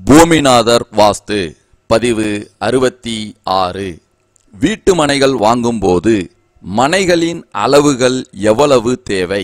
பூமிநாதர் வாஸ்து பதிவு அறுபத்தி ஆறு வீட்டு மனைகள் வாங்கும்போது மனைகளின் அளவுகள் எவ்வளவு தேவை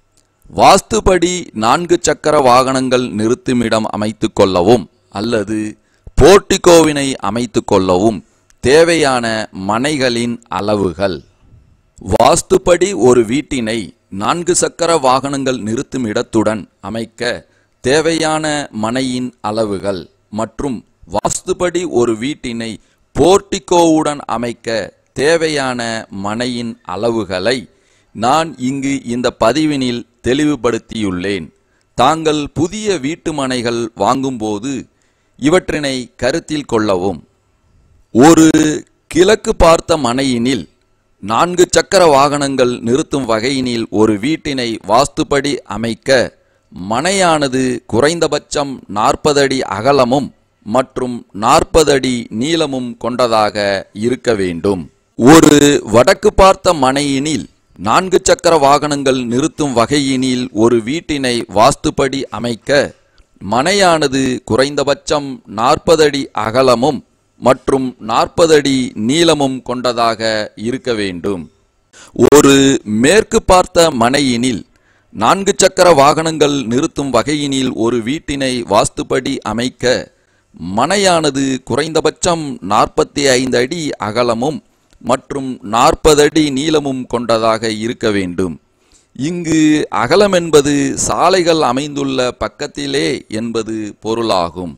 வாஸ்துபடி நான்கு சக்கர வாகனங்கள் நிறுத்துமிடம் அமைத்துக் கொள்ளவும் அல்லது போர்ட்டிகோவினை அமைத்துக் கொள்ளவும் தேவையான மனைகளின் அளவுகள் வாஸ்துபடி ஒரு வீட்டினை நான்கு சக்கர வாகனங்கள் நிறுத்தும் இடத்துடன் அமைக்க தேவையான மனையின் அளவுகள் மற்றும் வாஸ்துபடி ஒரு வீட்டினை போர்ட்டிகோவுடன் அமைக்க தேவையான மனையின் அளவுகளை நான் இங்கு இந்த பதிவினில் தெளிவுபடுத்தியுள்ளேன் தாங்கள் புதிய வீட்டு மனைகள் வாங்கும்போது இவற்றினை கருத்தில் கொள்ளவும் ஒரு கிழக்கு பார்த்த மனையினில் நான்கு சக்கர வாகனங்கள் நிறுத்தும் வகையினில் ஒரு வீட்டினை வாஸ்துபடி அமைக்க மனையானது குறைந்தபட்சம் நாற்பது அடி அகலமும் மற்றும் நாற்பது அடி நீளமும் கொண்டதாக இருக்க வேண்டும் ஒரு வடக்கு பார்த்த மனையினில் நான்கு சக்கர வாகனங்கள் நிறுத்தும் வகையினில் ஒரு வீட்டினை வாஸ்துபடி அமைக்க மனையானது குறைந்தபட்சம் நாற்பது அடி அகலமும் மற்றும் நாற்பது அடி நீளமும் கொண்டதாக இருக்க வேண்டும் ஒரு மேற்கு பார்த்த மனையினில் நான்கு சக்கர வாகனங்கள் நிறுத்தும் வகையினில் ஒரு வீட்டினை வாஸ்துபடி அமைக்க மனையானது குறைந்தபட்சம் நாற்பத்தி ஐந்து அடி அகலமும் மற்றும் நாற்பது அடி நீளமும் கொண்டதாக இருக்க வேண்டும் இங்கு அகலம் என்பது சாலைகள் அமைந்துள்ள பக்கத்திலே என்பது பொருளாகும்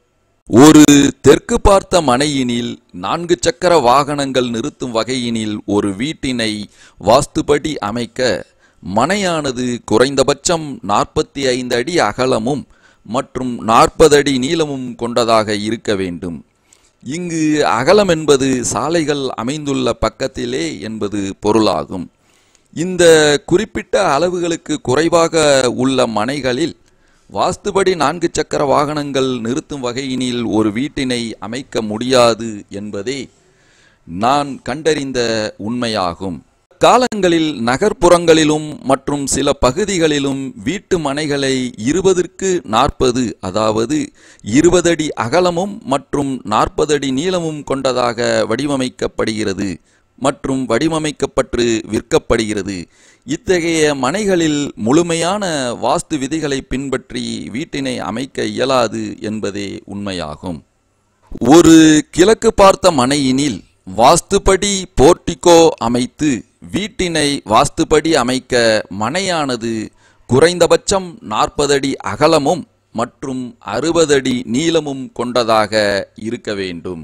ஒரு தெற்கு பார்த்த மனையினில் நான்கு சக்கர வாகனங்கள் நிறுத்தும் வகையினில் ஒரு வீட்டினை வாஸ்துபடி அமைக்க மனையானது குறைந்தபட்சம் நாற்பத்தி ஐந்து அடி அகலமும் மற்றும் நாற்பது அடி நீளமும் கொண்டதாக இருக்க வேண்டும் இங்கு அகலம் என்பது சாலைகள் அமைந்துள்ள பக்கத்திலே என்பது பொருளாகும் இந்த குறிப்பிட்ட அளவுகளுக்கு குறைவாக உள்ள மனைகளில் வாஸ்துபடி நான்கு சக்கர வாகனங்கள் நிறுத்தும் வகையினில் ஒரு வீட்டினை அமைக்க முடியாது என்பதே நான் கண்டறிந்த உண்மையாகும் காலங்களில் நகர்ப்புறங்களிலும் மற்றும் சில பகுதிகளிலும் வீட்டு மனைகளை இருபதற்கு நாற்பது அதாவது இருபது அடி அகலமும் மற்றும் நாற்பது அடி நீளமும் கொண்டதாக வடிவமைக்கப்படுகிறது மற்றும் வடிவமைக்கப்பட்டு விற்கப்படுகிறது இத்தகைய மனைகளில் முழுமையான வாஸ்து விதிகளை பின்பற்றி வீட்டினை அமைக்க இயலாது என்பதே உண்மையாகும் ஒரு கிழக்கு பார்த்த மனையினில் வாஸ்துபடி போர்ட்டிகோ அமைத்து வீட்டினை வாஸ்துபடி அமைக்க மனையானது குறைந்தபட்சம் நாற்பது அடி அகலமும் மற்றும் அறுபது அடி நீளமும் கொண்டதாக இருக்க வேண்டும்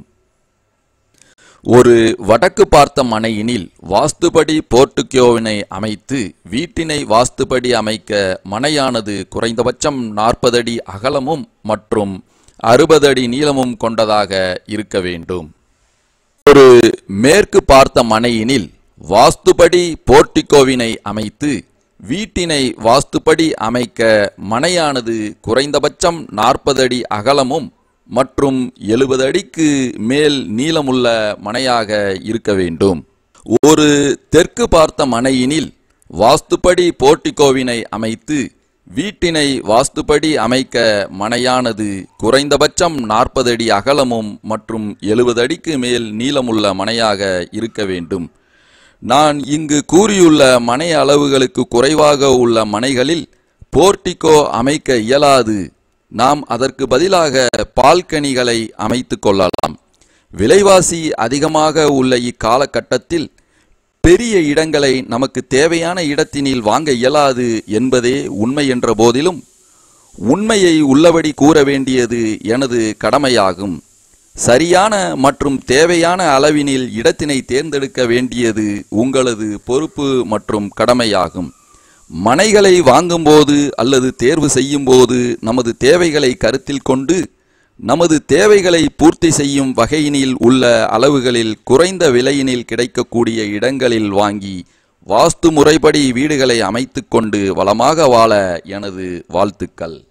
ஒரு வடக்கு பார்த்த மனையினில் வாஸ்துபடி போர்ட்டுக்கியோவினை அமைத்து வீட்டினை வாஸ்துபடி அமைக்க மனையானது குறைந்தபட்சம் நாற்பது அடி அகலமும் மற்றும் அறுபது அடி நீளமும் கொண்டதாக இருக்க வேண்டும் ஒரு மேற்கு பார்த்த மனையினில் வாஸ்துபடி போர்ட்டிகோவினை அமைத்து வீட்டினை வாஸ்துபடி அமைக்க மனையானது குறைந்தபட்சம் நாற்பது அடி அகலமும் மற்றும் எழுபது அடிக்கு மேல் நீளமுள்ள மனையாக இருக்க வேண்டும் ஒரு தெற்கு பார்த்த மனையினில் வாஸ்துபடி போர்ட்டிகோவினை அமைத்து வீட்டினை வாஸ்துபடி அமைக்க மனையானது குறைந்தபட்சம் நாற்பது அடி அகலமும் மற்றும் எழுபது அடிக்கு மேல் நீளமுள்ள மனையாக இருக்க வேண்டும் நான் இங்கு கூறியுள்ள மனை அளவுகளுக்கு குறைவாக உள்ள மனைகளில் போர்ட்டிகோ அமைக்க இயலாது நாம் அதற்கு பதிலாக பால்கனிகளை அமைத்து கொள்ளலாம் விலைவாசி அதிகமாக உள்ள இக்காலகட்டத்தில் பெரிய இடங்களை நமக்கு தேவையான இடத்தினில் வாங்க இயலாது என்பதே உண்மை என்ற போதிலும் உண்மையை உள்ளபடி கூற வேண்டியது எனது கடமையாகும் சரியான மற்றும் தேவையான அளவினில் இடத்தினை தேர்ந்தெடுக்க வேண்டியது உங்களது பொறுப்பு மற்றும் கடமையாகும் மனைகளை வாங்கும்போது அல்லது தேர்வு செய்யும்போது நமது தேவைகளை கருத்தில் கொண்டு நமது தேவைகளை பூர்த்தி செய்யும் வகையினில் உள்ள அளவுகளில் குறைந்த விலையினில் கிடைக்கக்கூடிய இடங்களில் வாங்கி வாஸ்து முறைப்படி வீடுகளை அமைத்துக்கொண்டு வளமாக வாழ எனது வாழ்த்துக்கள்